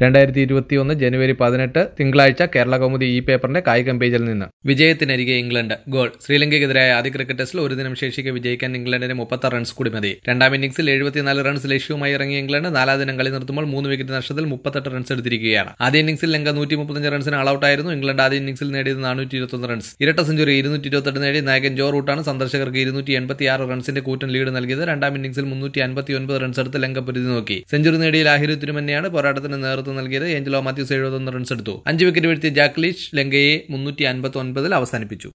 രണ്ടായിരത്തി ഇരുപത്തിയൊന്ന് ജനുവരി പതിനെട്ട് തിങ്കളാഴ്ച കേരള കൗമുദി ഈ പേപ്പറിന്റെ കായികം പേജിൽ നിന്ന് വിജയത്തിനരികെ ഇംഗ്ലണ്ട് ഗോൾ ശ്രീലങ്കയ്ക്കെതിരായ ആദ്യ ക്രിക്കറ്റ് ടെസ്റ്റിൽ ഒരു ദിനം ശേഷിക്കെ വിജയിക്കാൻ ഇംഗ്ലണ്ടിന് മുപ്പത്തി റൺസ് കൂടി മതി രണ്ടാം ഇന്നിംഗ്സിൽ എഴുപത്തിനാല് റൺസ് ലക്ഷ്യവുമായി ഇറങ്ങിയ ഇംഗ്ലണ്ട് നാലാം ദിനം കളി നിർത്തുമ്പോൾ മൂന്ന് വിക്കറ്റ് നഷ്ടത്തിൽ മുപ്പത്തെട്ട് റൺസ് എടുത്തിരിക്കുകയാണ് ആദ്യ ഇന്നിംഗ്സിൽ ലങ്ക നൂറ്റി മുപ്പത്തഞ്ച് റൺസിന് ആൾ ഔട്ടായിരുന്നു ഇംഗ്ലണ്ട് ആദ്യ ഇന്നിംഗ്സിൽ നേടിയത് നാനൂറ്റി ഇരുപത്തൊന്ന് റൺസ് ഇരട്ട സെഞ്ചുറി ഇരുന്നൂറ്റി ഇരുപത്തെട്ട് നേടി നായകൻ ജോ റൂട്ടാണ് സന്ദർശകർക്ക് ഇരുന്നൂറ്റി എൺപത്തി ആറ് റൺസിന്റെ കൂറ്റൻ ലീഡ് നൽകിയത് രണ്ടാം ഇന്നിംഗ്സിൽ മുന്നൂറ്റി അൻപത്തി ഒൻപത് റൺസ് എടുത്ത് ലങ്ക പൊരുതി നോക്കി സെഞ്ചുറി നേടിയ ലാഹിരു തിരുമന്നെയാണ് പോരാട്ടത്തിന് നേതൃത്വം നൽകിയത് ഏഞ്ചലോ മാത്യൂസ് എഴുപത്തൊന്ന് റൺസ് എടുത്തു അഞ്ച് വിക്കറ്റ് വീഴ്ത്തിയ ജാക്ലീഷ് ലങ്കയെ മുന്നൂറ്റി അൻപത്തി ഒൻപതിൽ അവസാനിപ്പിച്ചു